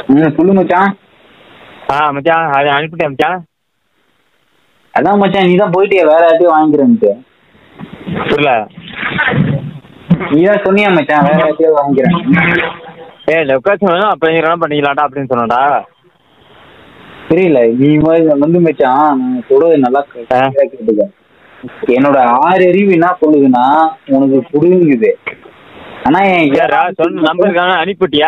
ம் சொல்லு மச்சான் ஆ மச்சான் அதை அனுப்பிட்டேன் மச்சான் அதான் மச்சான் நீ தான் போயிட்டியா வேற யார்ட்டையும் வாங்கிக்கிறேன்ட்டு புரியல நீ தான் சொன்னியா மச்சான் வேற யார்ட்டையும் வாங்கிக்கிறேன் ஏ லொக்கேஷன் வேணும் அப்படிங்கிறலாம் பண்ணிக்கலாம்டா அப்படின்னு சொன்னடா தெரியல நீ மாதிரி வந்து மச்சான் நான் சொல்றது நல்லா ஆ. கேட்டுக்க என்னோட ஆறு அறிவு என்ன சொல்லுதுன்னா உனக்கு புரியுங்குது ஆனா என் யாரா சொன்ன நம்பருக்கான அனுப்பிட்டியா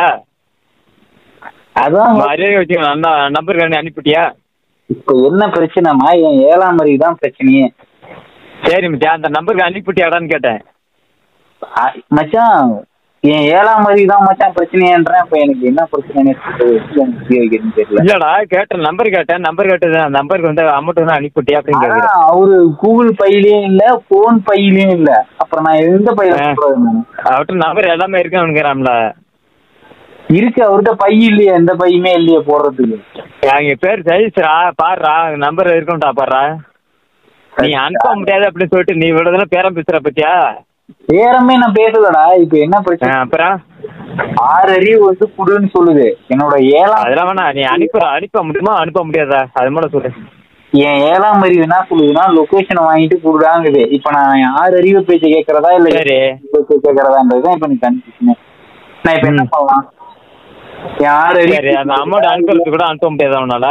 அதான் அறிய வச்சு அந்த நம்பருக்கான அனுப்பிட்டியா இப்ப என்ன பிரச்சனைனா என் ஏழாம் அறிவு தான் பிரச்சனையே சரி மச்சான் அந்த நம்பருக்கு அனுப்பிட்டியாடான்னு கேட்டேன் அ- மச்சான் என் ஏழாம் அறிவு தான் மச்சான் பிரச்சனையன்றேன் இப்ப எனக்கு என்ன பிரச்சனைன்னு புரிய வைக்கிறதுன்னு தெரியல இல்லடா கேட்டேன் நம்பர் கேட்டேன் நம்பர் கேட்டது அந்த நம்பருக்கு வந்து அமௌண்ட் வந்து அனுப்பிட்டியா அப்படின்னு ஆனா கேட்குறேன் அவரு கூகுள் பையிலயும் இல்ல போன் பையிலயும் இல்ல அப்புறம் நான் எந்த பையில ஆ. சொல்றது நானு? அவர்கிட்ட நம்பர் எல்லாமே இருக்கு அவனுங்கிறான்ல இருக்கு அவர்கிட்ட பை இல்லையே எந்த பையுமே இல்லையே போடுறதுக்கு எங்க பேர் சதீஷ்ரா பாருடா நம்பர் இருக்கும்டா பாருடா நீ அனுப்ப முடியாது அப்படின்னு சொல்லிட்டு நீ இவ்வளவு பேரம் பேசுற பத்தியா பேரமே நான் பேசலடா இப்ப என்ன ஆ, பிரச்சனை அப்புறம் ஆறு அறிவு வந்து குடுன்னு சொல்லுது என்னோட ஏழாம் அதெல்லாம் வேணா நீ அனுப்ப அனுப்ப முடியுமா அனுப்ப முடியாதா அது மட்டும் சொல்லு என் ஏழாம் அறிவு என்ன சொல்லுதுன்னா லொகேஷன் வாங்கிட்டு குடுடாங்குது இப்ப நான் என் ஆறு அறிவு பேச்ச கேக்குறதா இல்ல சரி. பேச்ச கேக்குறதான்றதுதான் இப்ப நீ கன்ஃபியூஷன் நான் இப்ப என்ன ம். பண்ணலாம் என் ஆறு சரி அந்த அமௌண்ட் அனுப்புறது கூட அனுப்ப முடியாதா உன்னால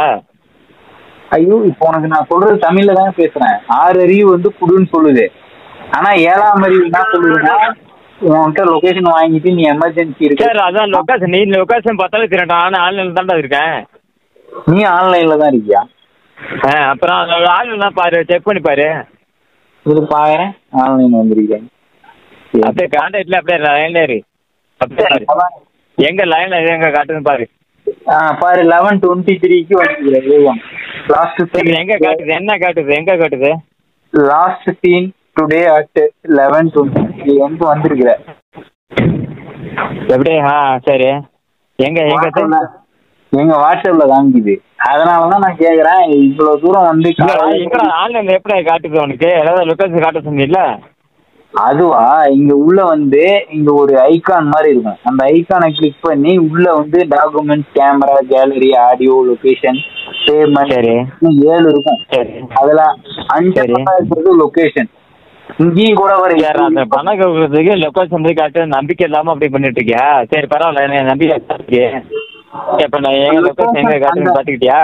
ஐயோ இப்போ உனக்கு நான் சொல்றது தமிழ்ல தான் பேசுறேன் ஆறு அறிவு வந்து குடுன்னு சொல்லுது ஆனா ஏழாம் அறிவு என்ன சொல்லுதுன்னா உன்கிட்ட லொகேஷன் வாங்கிட்டு நீ எமர்ஜென்சி சரி இருக்கு அதான் லொக்கேஷன் நீ லொக்கேஷன் பார்த்தாலே தெரியட்டா ஆனால் ஆன்லைனில் தான்டா இருக்கேன் நீ ஆன்லைன்ல தான் இருக்கியா ஆ அப்புறம் அந்த ஆன்லைன் பாரு செக் பண்ணி பாரு இது பாக்குறேன் ஆன்லைன் வந்திருக்கேன் அப்படியே கான்டாக்ட்ல அப்படியே லைன்ல இரு அப்படியே பாரு எங்க லைன்ல எங்க காட்டுதுன்னு பாரு ஆ, பாரு லெவன் டுவெண்ட்டி த்ரீக்கு வந்துருக்கிறேன் லாஸ்ட் சரி, எங்க காட்டுது என்ன காட்டுது எங்க காட்டுது last seen today at eleven twenty three வந்து வந்திருக்கிற எப்படி ஆ சரி எங்க எங்க வாட்ஸ்அப்ல- எங்க வாட்ஸ்அப்ல காமிக்குது அதனாலதான் நான் கேக்குறேன் இவ்வளவு தூரம் வந்து எங்க ஆன்லைன்ல எப்படி காட்டுது உனக்கு ஏதாவது லொக்கேஷன் காட்ட சொன்னீங்கல்ல அதுவா இங்க உள்ள வந்து இங்க ஒரு ஐகான் மாதிரி இருக்கும் அந்த ஐகானை கிளிக் பண்ணி உள்ள வந்து document camera gallery audio location payment சரி ஏழு இருக்கும் சரி அதுல அஞ்சு சரி. இருக்கிறது லொகேஷன் இங்கேயும் கூட வர சரி அந்த பணம் கொடுக்கறதுக்கு லொக்கேஷன் போய் காட்டு நம்பிக்கை இல்லாம அப்படி பண்ணிட்டு இருக்கியா சரி பரவாயில்ல எனக்கு நம்பிக்கை இருக்கு இப்ப நான் எங்க லொக்கேஷன் எங்க காட்டுன்னு பாத்துக்கிட்டியா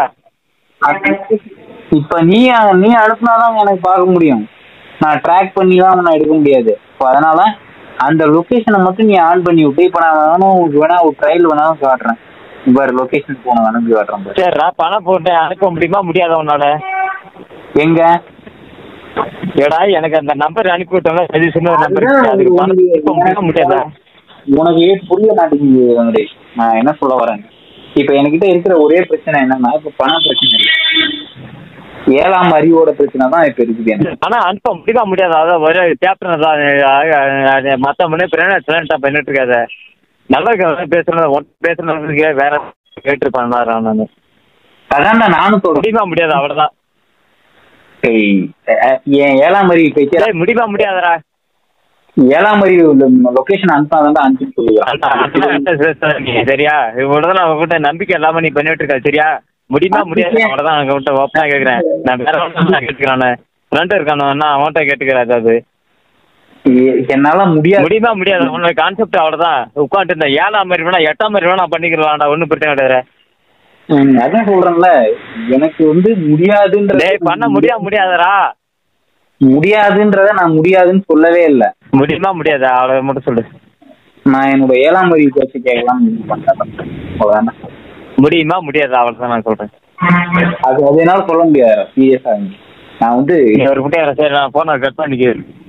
இப்ப நீ நீ அனுப்புனாதான் எனக்கு பார்க்க முடியும் நான் ட்ராக் பண்ணி தான் நான் எடுக்க முடியாது இப்போ அதனால அந்த லொகேஷனை மட்டும் நீ ஆன் பண்ணி விட்டு இப்போ நான் வேணும் உங்களுக்கு வேணா ஒரு ட்ரையல் வேணாலும் காட்டுறேன் இவர் லொகேஷன் போன அனுப்பி காட்டுறேன் பாரு. சரிடா பணம் போட்டு அனுப்ப முடியுமா முடியாத உன்னால எங்க ஏடா எனக்கு அந்த நம்பர் அனுப்பி விட்டோம்ல சஜஷன் ஒரு நம்பர் இருக்கு அதுக்கு பணம் அனுப்ப முடியுமா முடியாதா உனக்கு புரிய மாட்டேங்குது வெங்கடேஷ் நான் என்ன சொல்ல வரேன் இப்ப என்கிட்ட இருக்கிற ஒரே பிரச்சனை என்னன்னா இப்ப பண பிரச்சனை இல்லை ஏழாம் அறிவோட பிரச்சனை தான் இப்ப இருக்குது எனக்கு ஆனா அனுப்ப முடியுமா முடியாதா அதான் ஒரு கேப்டன் தான் மத்த முன்னே பிரணா பண்ணிட்டு இருக்காத நல்லா பேசுறது பேசுறதுக்கு வேற கேட்டுருப்பான் நான் அதான் நானும் சொல்றேன் முடியுமா முடியாது அவ்வளவுதான் ஏய், அஹ், என் ஏழாம் அறிவு பேச்சு ஏய், முடியுமா முடியாதடா ஏழாம் அறிவு லொகேஷன் அனுப்பாதான் அனுப்பிச்சு சொல்லுவேன் நீ சரியா இவ்வளவுதான் நான் உங்ககிட்ட நம்பிக்கை இல்லாம நீ பண்ணிட்டு இருக்க சரியா முடியுமா முடியாது அவ்வளவுதான் உங்ககிட்ட ஓப்பனா கேக்குறேன் நான் வேற ஒன்றும் நான் கேட்டுக்கிறேன் ஃப்ரெண்ட் இருக்கானு நான் அவன்கிட்ட கேட்டுக்கிறேன் அதாவது எ- என்னால முடியாது முடியுமா முடியாது உன்னோட கான்செப்ட் அவ்வளவுதான் உட்காந்துட்டு இருந்த ஏழாம் மாதிரி வேணா எட்டாம் மாதிரி வேணா பண்ணிக்கலாம்டா ஒன்றும் பிரச்சனை கிடையாது ம், அதான் சொல்றேன்ல எனக்கு வந்து முடியாதுன்ற டேய் பண்ண முடியா முடியாதடா முடியாதுன்றத நான் முடியாதுன்னு சொல்லவே இல்லை முடியுமா முடியாதா அவ்வளவு மட்டும் சொல்லு நான் என்னோட ஏழாம் அறிவு பேச்சு கேட்கலாம் பண்றேன் அவ்வளவுதானே முடியுமா முடியாதா அவ்வளவுதான் நான் சொல்றேன் அது அது என்னால சொல்ல முடியாது சீரியஸா நான் வந்து நீ ஒரு குட்டியார சரி நான் போன கட் பண்ணிக்கிறேன்